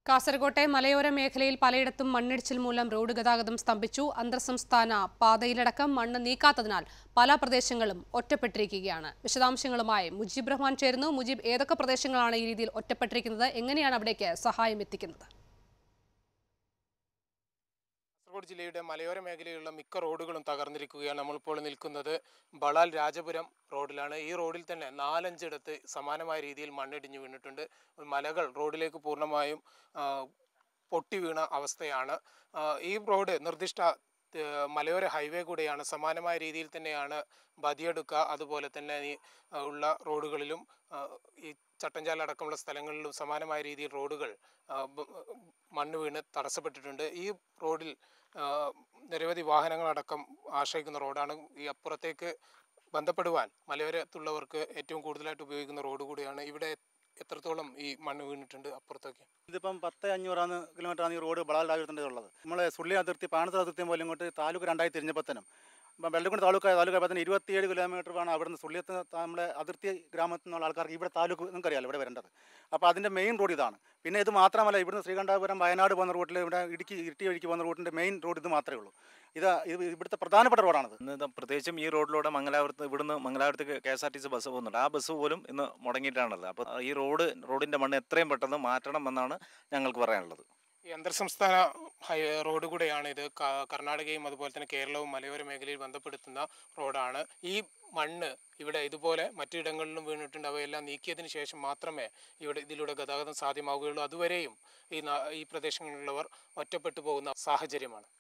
കാസർകോട്ടെ മലയോര മേഖലയിൽ പലയിടത്തും മണ്ണിടിച്ചിൽ മൂലം റോഡ് ഗതാഗതം സ്തംഭിച്ചു അന്തർ സംസ്ഥാന പാതയിലടക്കം മണ്ണ് നീക്കാത്തതിനാൽ പല പ്രദേശങ്ങളും ഒറ്റപ്പെട്ടിരിക്കുകയാണ് വിശദാംശങ്ങളുമായി മുജീബ് റഹ്മാൻ ചേരുന്നു മുജീബ് ഏതൊക്കെ പ്രദേശങ്ങളാണ് ഈ രീതിയിൽ ഒറ്റപ്പെട്ടിരിക്കുന്നത് എങ്ങനെയാണ് അവിടേക്ക് സഹായം എത്തിക്കുന്നത് കാസർഗോഡ് ജില്ലയുടെ മലയോര മേഖലയിലുള്ള മിക്ക റോഡുകളും തകർന്നിരിക്കുകയാണ് നമ്മളിപ്പോൾ നിൽക്കുന്നത് ബളാൽ രാജപുരം റോഡിലാണ് ഈ റോഡിൽ തന്നെ നാലഞ്ചിടത്ത് സമാനമായ രീതിയിൽ മണ്ണിടിഞ്ഞു വീണിട്ടുണ്ട് മലകൾ റോഡിലേക്ക് പൂർണ്ണമായും ആ, പൊട്ടി വീണ അവസ്ഥയാണ് ആ, ഈ റോഡ് നിർദ്ദിഷ്ട ഏഹ്, മലയോര ഹൈവേ കൂടെയാണ് സമാനമായ രീതിയിൽ തന്നെയാണ് ബദിയടുക്ക അതുപോലെ തന്നെ ഈ ആ, ഉള്ള റോഡുകളിലും ആ, ഈ ചട്ടഞ്ചാല അടക്കമുള്ള സ്ഥലങ്ങളിലും സമാനമായ രീതിയിൽ റോഡുകൾ ആ, ബ- മണ്ണ് വീണ് തടസ്സപ്പെട്ടിട്ടുണ്ട് ഈ റോഡിൽ ആ, നിരവധി വാഹനങ്ങളടക്കം ആശ്രയിക്കുന്ന റോഡാണ് ഈ അപ്പുറത്തേക്ക് ബന്ധപ്പെടുവാൻ മലയോരത്തുള്ളവർക്ക് ഏറ്റവും കൂടുതലായിട്ട് ഉപയോഗിക്കുന്ന റോഡ് കൂടിയാണ് ഇവിടെ എത്രത്തോളം ഈ മണ്ണ് വീണിട്ടുണ്ട് അപ്പുറത്തേക്ക് ഇതിപ്പം പത്ത് അഞ്ഞൂറാണ് കിലോമീറ്ററാണ് ഈ റോഡ് ബളാൽ രാജ്യത്തിൻ്റെ ഉള്ളത് നമ്മൾ സുള്ളി അതിർത്തി പാണത്തറ അതിർത്തി പോലും ഇങ്ങോട്ട് താലൂക്ക് രണ്ടായി തിരിഞ്ഞപ്പോഴത്തേനും ഇപ്പം വെള്ളക്കുണ്ട് താലൂക്ക് താലൂക്ക് ആയപ്പോൾ ഇരുപത്തിയേഴ് കിലോമീറ്റർ വേണം അവിടെ നിന്ന് സുള്ളിയത്ത് നമ്മുടെ അതിർത്തി ഗ്രാമത്തിൽ നിന്നുള്ള ആൾക്കാർക്ക് ഇവിടെ താലൂക്ക് നിങ്ങൾക്കറിയാലോ ഇവിടെ വരേണ്ടത് അപ്പോൾ അതിൻ്റെ മെയിൻ റോഡ് ഇതാണ് പിന്നെ ഇത് മാത്രമല്ല ഇവിടുന്ന് ശ്രീകണ്ഠാപുരം വയനാട് പോകുന്ന റൂട്ടിൽ ഇവിടെ ഇടുക്കി ഇരിട്ടി വഴിക്ക് പോകുന്ന റൂട്ടിൻ്റെ മെയിൻ റോഡ് ഇത് മാത്രമേ ഉള്ളൂ ഇത് ഇത് ഇവിടുത്തെ പ്രധാനപ്പെട്ട റോഡാണിത് ഇന്ന് ഇത് പ്രത്യേകിച്ചും ഈ റോഡിലൂടെ മംഗലാപുരത്ത് ഇവിടുന്ന് മംഗലാപുരത്തേക്ക് K S R T C bus പോകുന്നുണ്ട് ആ ബസ് പോലും ഇന്ന് മുടങ്ങിയിട്ടാണുള്ളത് അപ്പോൾ ഈ റോഡ് റോഡിൻ്റെ മണ്ണ് എത്രയും പെട്ടെന്ന് മാറ്റണം എന്നാണ് ഞങ്ങൾക്ക് പറയാനുള്ളത് ഈ അന്തർ സംസ്ഥാന ഹൈ റോഡ് കൂടെയാണ് ഇത് ക- കർണാടകയും അതുപോലെ തന്നെ കേരളവും മലയോര മേഖലയിൽ ബന്ധപ്പെടുത്തുന്ന റോഡാണ് ഈ മണ്ണ് ഇവിടെ ഇതുപോലെ മറ്റിടങ്ങളിലും വീണിട്ടുണ്ട് അവയെല്ലാം നീക്കിയതിന് ശേഷം മാത്രമേ ഇവിടെ ഇതിലൂടെ ഗതാഗതം സാധ്യമാവുകയുള്ളൂ അതുവരെയും ഈ നാ- ഈ പ്രദേശങ്ങളിലുള്ളവർ ഒറ്റപ്പെട്ടു പോകുന്ന സാഹചര്യമാണ്